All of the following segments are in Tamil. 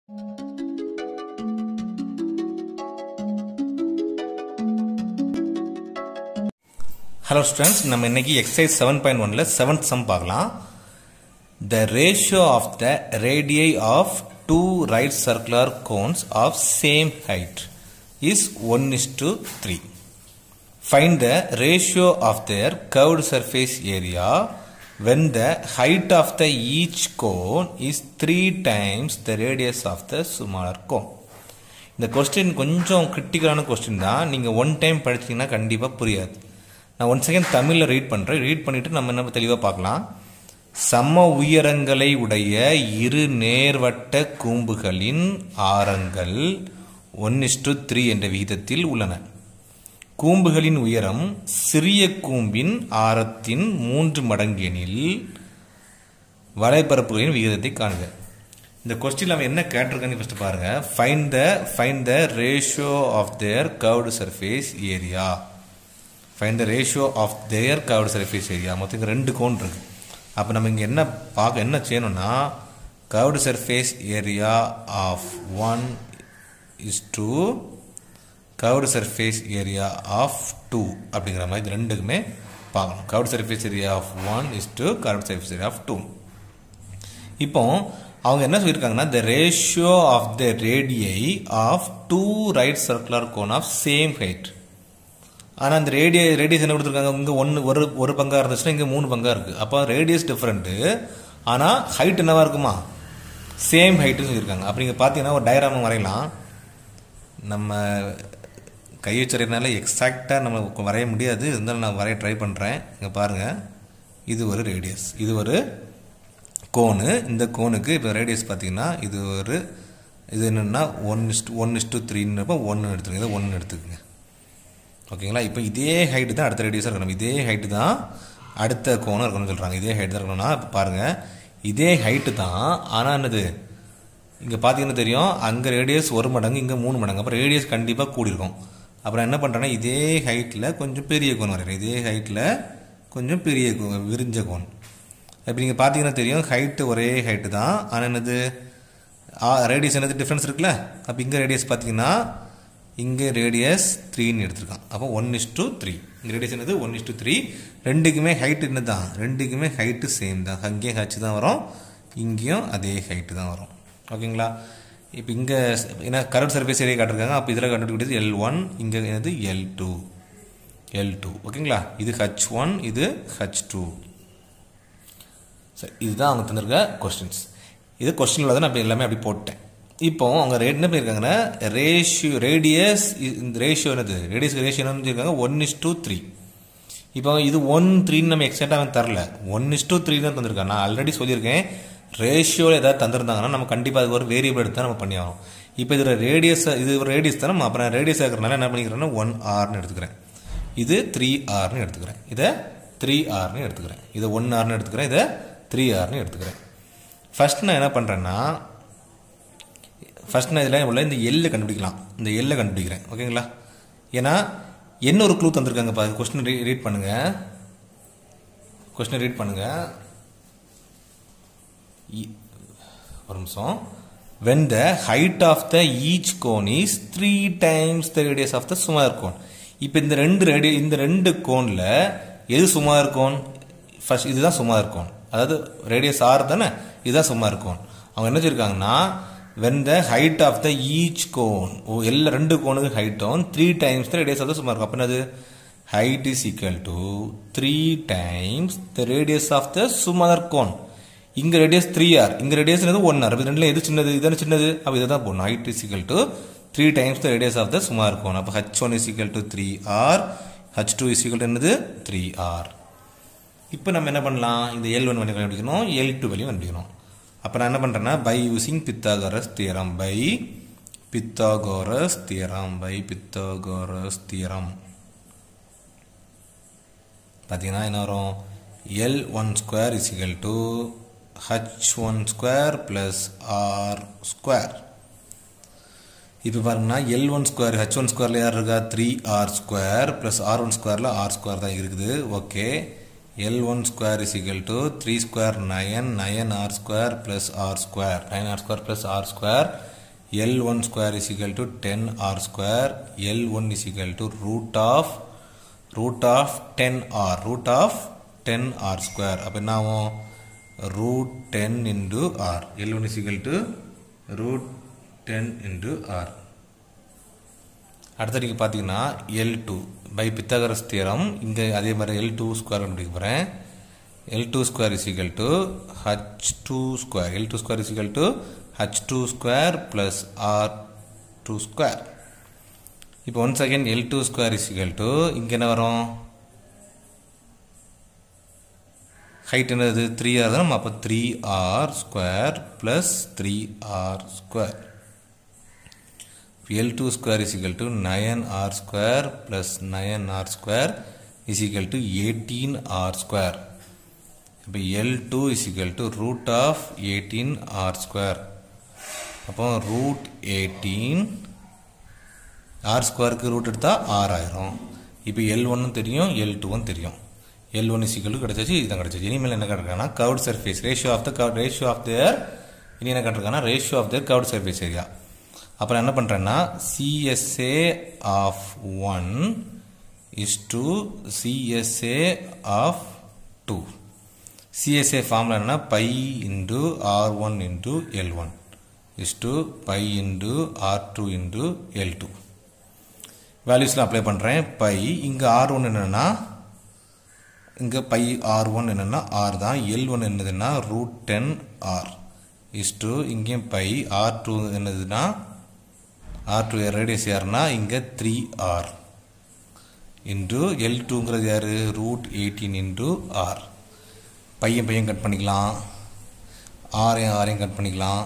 ஹலோ ஸ்டூடெண்ட்ஸ் நம்ம இன்னைக்கு எக்ஸசைஸ் செவன் பாயிண்ட் ஒன்ல செவன்த் சம் பார்க்கலாம் the ratio of the ரேடியை of two right circular cones of same height is one is to three find the ratio of their curved surface area when the height of the each cone is three times the radius of the smaller cone இந்த கொஸ்டின் கொஞ்சம் கிரிட்டிக்கலான கொஸ்டின் தான் நீங்கள் ஒன் டைம் படிச்சீங்கன்னா கண்டிப்பாக புரியாது நான் ஒன் செகண்ட் தமிழில் ரீட் பண்ணுறேன் ரீட் பண்ணிவிட்டு நம்ம என்ன தெளிவாக பார்க்கலாம் சம உயரங்களை உடைய இரு நேர்வட்ட கூம்புகளின் ஆரங்கள் ஒன் இஸ்டு த்ரீ என்ற விகிதத்தில் உள்ளன கூம்புகளின் உயரம் சிறிய கூம்பின் ஆரத்தின் மூன்று மடங்கெனில் வலைப்பரப்புகளின் விகிதத்தை காணுக இந்த கொஸ்டின் அவன் என்ன கேட்டிருக்கான்னு ஃபர்ஸ்ட் பாருங்க find the find the ratio of their curved surface area find the ratio of their curved surface area மொத்தம் இங்கே ரெண்டு கோன் இருக்கு அப்போ நம்ம இங்கே என்ன பார்க்க என்ன செய்யணும்னா curved surface area of one is two curved surface area of two அப்படிங்கிற மாதிரி இது ரெண்டுக்குமே பார்க்கணும் curved surface area of one is two curved surface area of two இப்போ அவங்க என்ன சொல்லியிருக்காங்கன்னா the ratio of the ரேடியை of two right circular cone of same height ஆனால் அந்த ரேடிய ரேடியஸ் என்ன கொடுத்துருக்காங்க இங்கே ஒன்று ஒரு ஒரு பங்காக இருந்துச்சுன்னா இங்கே மூணு பங்காக இருக்குது அப்போ ரேடியஸ் டிஃப்ரெண்ட்டு ஆனால் ஹைட் என்னவா இருக்குமா சேம் ஹைட்டுன்னு சொல்லியிருக்காங்க அப்போ நீங்கள் பார்த்தீங்கன்னா ஒரு டயராம் வரையலாம் நம்ம கை வச்சுறதுனால எக்ஸாக்டாக நம்ம வரைய முடியாது இருந்தாலும் நான் வரைய ட்ரை பண்ணுறேன் இங்கே பாருங்கள் இது ஒரு ரேடியஸ் இது ஒரு கோனு இந்த கோனுக்கு இப்போ ரேடியஸ் பார்த்தீங்கன்னா இது ஒரு இது என்னென்னா ஒன் இஸ்டு ஒன் இஸ்டு த்ரீன்றப்போ ஒன்று எடுத்துக்கோங்க இதை ஒன்று எடுத்துக்கோங்க ஓகேங்களா இப்போ இதே ஹைட்டு தான் அடுத்த ரேடியஸாக இருக்கணும் இதே ஹைட்டு தான் அடுத்த கோணம் இருக்கணும்னு சொல்கிறாங்க இதே ஹைட் தான் இருக்கணும்னா இப்போ பாருங்கள் இதே ஹைட்டு தான் ஆனால் என்னது இங்கே பார்த்தீங்கன்னா தெரியும் அங்கே ரேடியஸ் ஒரு மடங்கு இங்கே மூணு மடங்கு அப்புறம் ரேடியஸ் கண்டிப்பாக கூடியிருக்கும் அப்புறம் என்ன பண்ணுறேன்னா இதே ஹைட்டில் கொஞ்சம் பெரிய கோன் வரைகிறேன் இதே ஹைட்டில் கொஞ்சம் பெரிய விரிஞ்ச கோன் இப்போ நீங்கள் பார்த்தீங்கன்னா தெரியும் ஹைட்டு ஒரே ஹைட்டு தான் ஆனால் என்னது ரேடியஸ் என்னது டிஃப்ரென்ஸ் இருக்குல்ல அப்போ இங்கே ரேடியஸ் பார்த்தீங்கன்னா இங்கே ரேடியஸ் த்ரீன்னு எடுத்திருக்கான் அப்போ ஒன் இஸ் டூ த்ரீ இங்கே ரேடியஸ் என்னது ஒன் இஸ் டூ த்ரீ ரெண்டுக்குமே ஹைட்டு என்ன தான் ரெண்டுக்குமே ஹைட்டு சேம் தான் அங்கேயும் ஹச் தான் வரும் இங்கேயும் அதே ஹைட்டு தான் வரும் ஓகேங்களா இப்போ இங்கே ஏன்னா கரண்ட் சர்ஃபேஸ் ஏரியா காட்டிருக்காங்க அப்போ இதில் கண்டுபிடிக்கிறது எல் ஒன் இங்கே என்னது எல் டூ எல் டூ ஓகேங்களா இது ஹச் ஒன் இது ஹச் டூ சரி இதுதான் அவங்க தந்திருக்க கொஸ்டின்ஸ் இது கொஸ்டினில் தான் நான் அப்படி எல்லாமே அப்படி போட்டேன் இப்போ அவங்க ரேட் என்ன பண்ணியிருக்காங்கன்னா ரேஷியோ ரேடியஸ் இந்த ரேஷியோ என்னது ரேடியஸ் ரேஷியோ என்ன சொல்லியிருக்காங்க ஒன் இஸ் டூ த்ரீ இப்போ இது ஒன் த்ரீன்னு நம்ம எக்ஸாக்டாக அவன் தரல ஒன் இஸ் டூ த்ரீ தான் தந்திருக்கான் நான் ஆல்ரெடி சொல்லியிருக்கேன் ரேஷியோவில் ஏதாவது தந்திருந்தாங்கன்னா நம்ம கண்டிப்பாக அது ஒரு வேரியபிள் எடுத்து தான் நம்ம பண்ணி ஆகணும் இப்போ இதில் ரேடியஸ் இது ஒரு ரேடியஸ் தான் நம்ம அப்புறம் ரேடியஸ் இருக்கிறனால என்ன பண்ணிக்கிறேன்னா ஒன் ஆர்னு எடுத்துக்கிறேன் இது த்ரீ ஆர்னு எடுத்துக்கிறேன் இதை த்ரீ ஆர்னு எடுத்துக்கிறேன் இதை ஒன் ஆர்னு எடுத்துக்கிறேன் இதை த்ரீ ஆர்னு எடுத்துக்கிறேன் ஃபர்ஸ்ட் நான் என்ன பண்ணுறேன்னா ஃபர்ஸ்ட் நான் இதில் உள்ள இந்த எல்லை கண்டுபிடிக்கலாம் இந்த எல்லை கண்டுபிடிக்கிறேன் ஓகேங்களா ஏன்னா என்ன ஒரு க்ளூ தந்திருக்காங்க பா கொஸ்டின் ரீட் பண்ணுங்க கொஸ்டின் ரீட் பண்ணுங்க ஒரு நிமிஷம் when the height of the each cone is three times the radius of the smaller cone இப்போ இந்த ரெண்டு ரேடிய இந்த ரெண்டு கோனில் எது சுமார் கோன் ஃபர்ஸ்ட் இதுதான் சுமார் கோன் அதாவது ரேடியஸ் ஆறு தானே இதுதான் சுமார் கோன் அவங்க என்ன சொல்லியிருக்காங்கன்னா when the height of the each cone ஓ எல்லா ரெண்டு கோனுக்கு ஹைட்டும் three times the radius of the smaller cone அப்போ என்னது height is equal to three times the radius of the smaller cone இங்க ரேடியஸ் த்ரீ ஆர் இங்க ரேடியஸ் என்னது ஒன் ஆர் ரெண்டுல எது சின்னது இதுதானே சின்னது அப்போ இதை தான் போடணும் height is equal to three times the radius of the smaller cone அப்போ H one is equal to three R H two is equal to என்னது த்ரீ ஆர் இப்போ நம்ம என்ன பண்ணலாம் இந்த எல் ஒன் வேல்யூ கண்டுபிடிக்கணும் எல் டூ வேல்யூ கண்டுபிடிக்கணும் அப்போ நான் என்ன பண்ணுறேன்னா by using Pythagoras theorem by Pythagoras theorem by Pythagoras theorem பார்த்தீங்கன்னா என்ன வரும் L one square is equal to H one square plus R square இப்போ பாருங்கன்னா L one square H one ஸ்கொயரில் யார் இருக்கா three R square plus R one ஸ்கொயரில் ஆர் ஸ்கொயர் தான் இருக்குது okay L one square is equal to three square nine nine R square plus R square nine R square plus R square L one square is equal to ten R square L one is equal to root of root of ten R root of ten R square அப்போ என்ன ஆகும் root ten into R L one is equal to root ten into R அடுத்த நீங்கள் பார்த்தீங்கன்னா L two by Pythagoras theorem இங்கே அதே மாதிரி எல் டூ ஸ்கொயர் கண்டுபிடிக்க போகிறேன் L two square is equal to H two square L two square is equal to H two square plus R two square இப்போ one second L two square is equal to இங்கே என்ன வரும் ஹைட் என்னது த்ரீ ஆர் தான் அப்போ three R square plus three R square L2 square is equal to 9r square plus 9r square is equal to 18r square. இப்போ L2 is equal to root of 18r square. அப்போ root 18 r ஸ்கொயருக்கு ரூட் எடுத்தால் ஆர் ஆயிரும் இப்போ எல் ஒன்னும் தெரியும் எல் டூவும் தெரியும் எல் ஒன் இஸ் ஈக்குவல் கிடச்சாச்சு இதுதான் கிடச்சாச்சு இனிமேல் என்ன கண்டிருக்காங்கன்னா curved surface ratio of the curved ratio of their இனி என்ன கண்டிருக்காங்கன்னா ratio of their curved surface area அப்புறம் என்ன பண்ணுறேன்னா CSA of one is to CSA of two CSA formula என்னன்னா pi into R one into L one is to pi into R two into L two வேல்யூஸ்லாம் அப்ளை பண்ணுறேன் பை இங்கே ஆர் ஒன் என்னென்னா இங்கே பை ஆர் ஒன் என்னென்னா ஆர் தான் எல் ஒன் என்னதுன்னா root ten R is to இங்கேயும் பை ஆர் டூ என்னதுன்னா ஆர் டூ ரேடியஸ் யாருன்னா இங்கே த்ரீ ஆர் இன்டு எல் டூங்கிறது யார் ரூட் எயிட்டீன் இன்டு ஆர் பையன் பையன் கட் பண்ணிக்கலாம் ஆரையும் ஆரையும் கட் பண்ணிக்கலாம்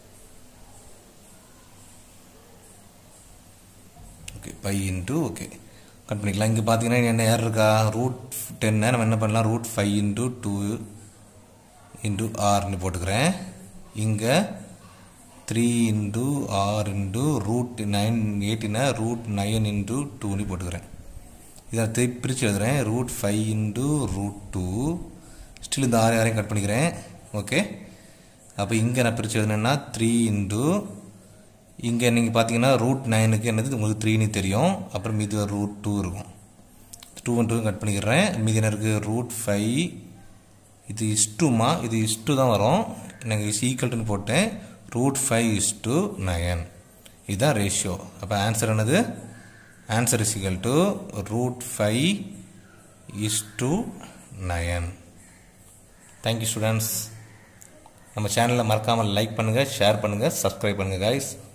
okay pi into okay cut பண்ணிக்கலாம் இங்கே பார்த்தீங்கன்னா என்ன யார் இருக்கா ரூட் டென்னை நம்ம என்ன பண்ணலாம் root five into two into ஆர்னு போட்டுக்கிறேன் இங்கே three into R into root nine எயிட்டினா ரூட் நைன் இன்ட்டு டூன்னு போட்டுக்கிறேன் இதை திருப்பி பிரித்து எழுதுகிறேன் root five into root two still இந்த ஆறு ஆரையும் கட் பண்ணிக்கிறேன் ஓகே அப்போ இங்கே நான் பிரித்து எழுதுனேன்னா த்ரீ இன்ட்டு இங்கே நீங்கள் பார்த்தீங்கன்னா ரூட் நைனுக்கு என்னது உங்களுக்கு த்ரீன்னு தெரியும் அப்புறம் மீது ரூட் டூ இருக்கும் டூ ஒன் டூ கட் பண்ணிக்கிறேன் மீதி என்ன இருக்குது ரூட் ஃபைவ் இது இஸ்டுமா இது இஸ்டு தான் வரும் எனக்கு இஸ் ஈக்குவல்ட்டுன்னு போட்டேன் root five is to nine இதுதான் ரேஷியோ அப்போ ஆன்சர் என்னது answer is equal to root five is to nine thank you students நம்ம சேனலை மறக்காமல் லைக் பண்ணுங்கள் ஷேர் பண்ணுங்கள் சப்ஸ்கிரைப் பண்ணுங்கள் கைஸ்